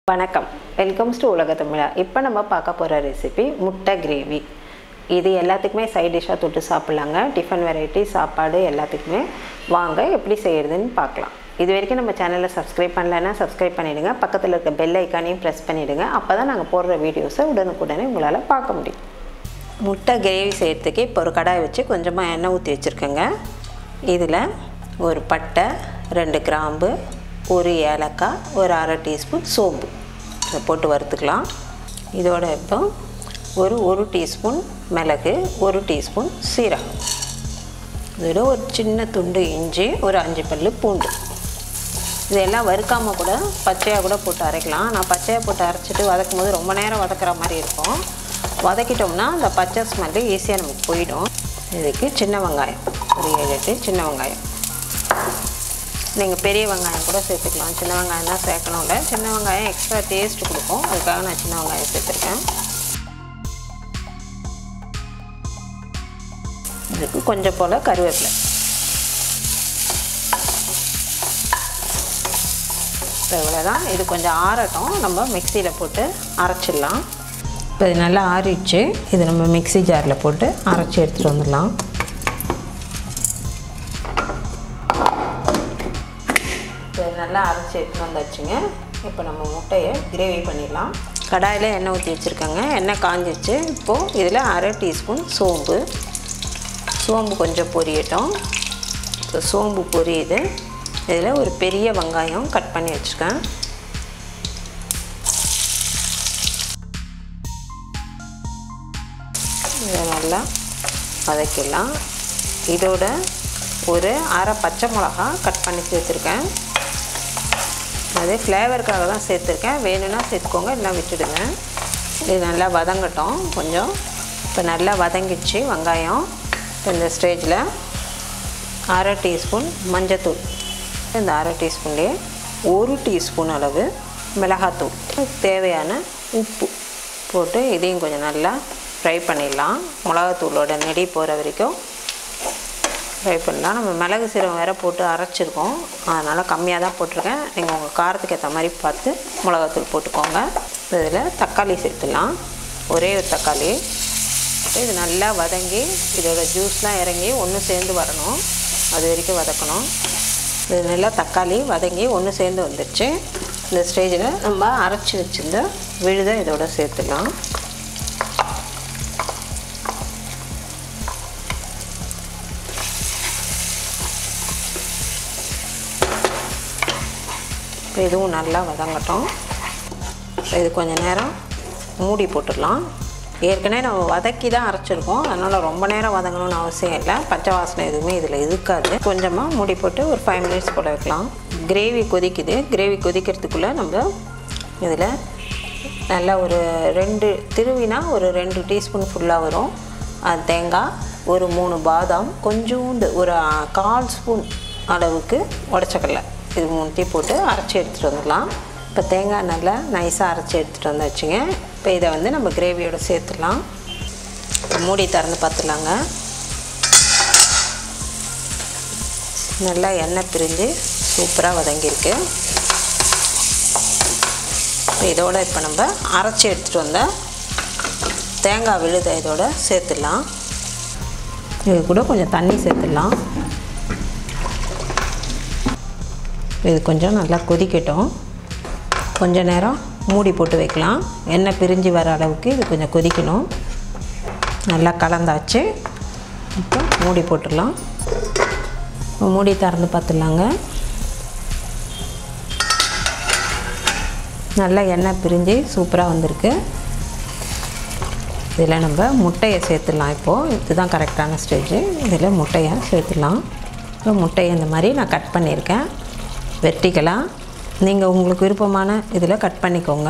வணக்கம் welcomes to உலக தமிழா இப்போ நம்ம பார்க்க போகிற ரெசிபி முட்டை கிரேவி இது எல்லாத்துக்குமே சைட் டிஷ்ஷாக தொட்டு சாப்பிட்லாங்க டிஃபன் வெரைட்டி சாப்பாடு எல்லாத்துக்குமே வாங்க எப்படி செய்கிறதுன்னு பார்க்கலாம் இது வரைக்கும் நம்ம சேனலை சப்ஸ்கிரைப் பண்ணலைன்னா சப்ஸ்கிரைப் பண்ணிவிடுங்க பக்கத்தில் இருக்க பெல் ஐக்கானையும் ப்ரெஸ் பண்ணிவிடுங்க அப்போ தான் நாங்கள் போடுற வீடியோஸை உடனுக்குடனே உங்களால் பார்க்க முடியும் முட்டை கிரேவி செய்கிறதுக்கு இப்போ ஒரு கடாய் வச்சு கொஞ்சமாக எண்ணெய் ஊற்றி வச்சுருக்கேங்க இதில் ஒரு பட்டை ரெண்டு கிராம்பு ஒரு ஏலக்காய் ஒரு அரை டீஸ்பூன் சோம்பு இதை போட்டு வறுத்துக்கலாம் இதோட இப்போ ஒரு ஒரு டீஸ்பூன் மிளகு ஒரு டீஸ்பூன் சீரகம் இதோட ஒரு சின்ன துண்டு இஞ்சி ஒரு அஞ்சு பல் பூண்டு இதெல்லாம் வறுக்காமல் கூட பச்சையாக கூட போட்டு அரைக்கலாம் நான் பச்சையாக போட்டு அரைச்சிட்டு வதக்கும் போது ரொம்ப நேரம் வதக்குற மாதிரி இருக்கும் வதக்கிட்டோம்னா அந்த பச்சை ஸ்மெல்லு ஈஸியாக நமக்கு போயிடும் இதுக்கு சின்ன வெங்காயம் ஒரு ஏழு எட்டு சின்ன வெங்காயம் நீங்கள் பெரிய வெங்காயம் கூட சேர்த்துக்கலாம் சின்ன வெங்காயம் தான் சேர்க்கணும் இல்லை சின்ன வெங்காயம் எக்ஸ்ட்ரா டேஸ்ட் கொடுக்கும் அதுக்காக நான் சின்ன வெங்காயம் சேர்த்துருக்கேன் இதுக்கு கொஞ்சம் போல் கருவேப்பிலை இப்போ இவ்வளோதான் இது கொஞ்சம் ஆறட்டும் நம்ம மிக்சியில் போட்டு அரைச்சிடலாம் இப்போ இது நல்லா ஆறிடுச்சு இது நம்ம மிக்சி ஜாரில் போட்டு அரைச்சி எடுத்துகிட்டு வந்துடலாம் இப்போ நல்லா அரைச்சி எடுத்துகிட்டு வந்தாச்சுங்க இப்போ நம்ம முட்டையை கிரேவி பண்ணிடலாம் கடாயில் எண்ணெய் ஊற்றி வச்சுருக்கேங்க எண்ணெய் காஞ்சிச்சு இப்போது இதில் அரை டீஸ்பூன் சோம்பு சோம்பு கொஞ்சம் பொரியட்டும் இப்போ சோம்பு பொரியுது இதில் ஒரு பெரிய வெங்காயம் கட் பண்ணி வச்சுருக்கேன் இதை நல்லா வதக்கிடலாம் இதோட ஒரு அரை பச்சை மிளகா கட் பண்ணி சேர்த்துருக்கேன் அது ஃப்ளேவருக்காக தான் சேர்த்துருக்கேன் வேணும்னா சேர்த்துக்கோங்க இல்லை விட்டுடுங்க இது நல்லா வதங்கட்டும் கொஞ்சம் இப்போ நல்லா வதங்கிடுச்சு வெங்காயம் இப்போ இந்த ஸ்டேஜில் அரை டீஸ்பூன் மஞ்சத்தூள் இந்த அரை டீஸ்பூன்லேயே ஒரு டீஸ்பூன் அளவு மிளகாத்தூள் தேவையான உப்பு போட்டு இதையும் கொஞ்சம் நல்லா ஃப்ரை பண்ணிடலாம் மிளகாத்தூளோட நெடி போகிற வரைக்கும் ஃப்ரை பண்ணலாம் நம்ம மிளகு சீரகம் வேறு போட்டு அரைச்சிருக்கோம் அதனால் கம்மியாக தான் போட்டிருக்கேன் நீங்கள் உங்கள் காரத்துக்கு ஏற்ற மாதிரி பார்த்து மிளகாத்தூள் போட்டுக்கோங்க இதில் தக்காளி சேர்த்துடலாம் ஒரே ஒரு தக்காளி இது நல்லா வதங்கி இதோட ஜூஸ்லாம் இறங்கி ஒன்று சேர்ந்து வரணும் அது வரைக்கும் வதக்கணும் இது நல்லா தக்காளி வதங்கி ஒன்று சேர்ந்து வந்துடுச்சு இந்த ஸ்டேஜில் நம்ம அரைச்சி வச்சுருந்த விழுதை இதோட சேர்த்துக்கலாம் இப்போ இதுவும் நல்லா வதங்கட்டும் இது கொஞ்சம் நேரம் மூடி போட்டுடலாம் ஏற்கனவே நம்ம வதக்கி தான் அரைச்சிருக்கோம் அதனால் ரொம்ப நேரம் வதங்கணும்னு அவசியம் இல்லை பச்சை வாசனை எதுவுமே இதில் இருக்காது கொஞ்சமாக மூடி போட்டு ஒரு ஃபைவ் மினிட்ஸ் போல வைக்கலாம் கிரேவி கொதிக்குது கிரேவி கொதிக்கிறதுக்குள்ளே நம்ம இதில் நல்லா ஒரு ரெண்டு திருவினா ஒரு ரெண்டு டீஸ்பூன் ஃபுல்லாக வரும் அது தேங்காய் ஒரு மூணு பாதாம் கொஞ்சோண்டு ஒரு கால் ஸ்பூன் அளவுக்கு உடச்சக்கடலை இது மூணுத்தையும் போட்டு அரைச்சி எடுத்துகிட்டு வந்துடலாம் இப்போ தேங்காய் நல்லா நைஸாக அரைச்சி எடுத்துகிட்டு வந்தாச்சுங்க இப்போ இதை வந்து நம்ம கிரேவியோட சேர்த்துடலாம் மூடி திறந்து பார்த்துலாங்க நல்லா எண்ணெய் பிரிஞ்சு சூப்பராக வதங்கியிருக்கு இப்போ இதோட இப்போ நம்ம அரைச்சி எடுத்துகிட்டு வந்த தேங்காய் விழுதை இதோட சேர்த்துடலாம் இது கூட கொஞ்சம் தண்ணி சேர்த்துடலாம் இது கொஞ்சம் நல்லா கொதிக்கட்டும் கொஞ்ச நேரம் மூடி போட்டு வைக்கலாம் எண்ணெய் பிரிஞ்சு வர அளவுக்கு இது கொஞ்சம் கொதிக்கணும் நல்லா கலந்தாச்சு இப்போ மூடி போட்டுடலாம் மூடி திறந்து பார்த்துடலாங்க நல்லா எண்ணெய் பிரிஞ்சு சூப்பராக வந்திருக்கு இதில் நம்ம முட்டையை சேர்த்துடலாம் இப்போது இதுதான் கரெக்டான ஸ்டேஜு இதில் முட்டையை சேர்த்துடலாம் இப்போ முட்டையை இந்த மாதிரி நான் கட் பண்ணியிருக்கேன் வெர்டிக்கலாக நீங்கள் உங்களுக்கு விருப்பமான இதில் கட் பண்ணிக்கோங்க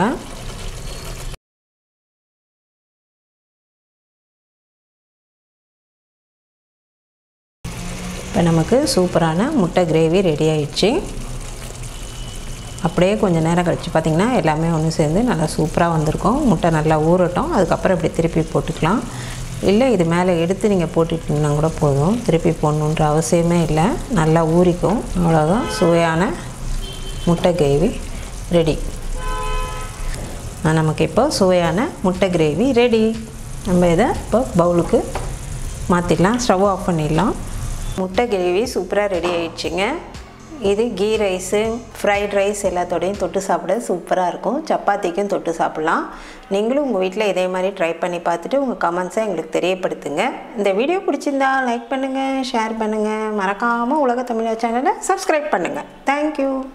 இப்போ நமக்கு சூப்பரான முட்டை கிரேவி ரெடி ஆயிடுச்சு அப்படியே கொஞ்சம் நேரம் கழித்து பார்த்திங்கன்னா எல்லாமே ஒன்று சேர்ந்து நல்லா சூப்பராக வந்திருக்கும் முட்டை நல்லா ஊறட்டும் அதுக்கப்புறம் இப்படி திருப்பி போட்டுக்கலாம் இல்லை இது மேலே எடுத்து நீங்கள் போட்டுட்டிங்கன்னா கூட போதும் திருப்பி போடணுன்ற அவசியமே இல்லை நல்லா ஊறிக்கும் அவ்வளோதான் சுவையான முட்டை கிரேவி ரெடி நமக்கு இப்போ சுவையான முட்டை கிரேவி ரெடி நம்ம இதை இப்போ பவுலுக்கு மாற்றிடலாம் ஸ்டவ் ஆஃப் பண்ணிடலாம் முட்டை கிரேவி சூப்பராக ரெடி ஆயிடுச்சுங்க இது கீ ரைஸு ஃப்ரைட் ரைஸ் எல்லாத்தோடையும் தொட்டு சாப்பிட சூப்பராக இருக்கும் சப்பாத்திக்கும் தொட்டு சாப்பிட்லாம் நீங்களும் உங்கள் வீட்டில் இதே மாதிரி ட்ரை பண்ணி பார்த்துட்டு உங்கள் கமெண்ட்ஸை எங்களுக்கு தெரியப்படுத்துங்க இந்த வீடியோ பிடிச்சிருந்தா லைக் பண்ணுங்கள் ஷேர் பண்ணுங்கள் மறக்காமல் உலக தமிழா சேனலை சப்ஸ்கிரைப் பண்ணுங்கள் தேங்க்யூ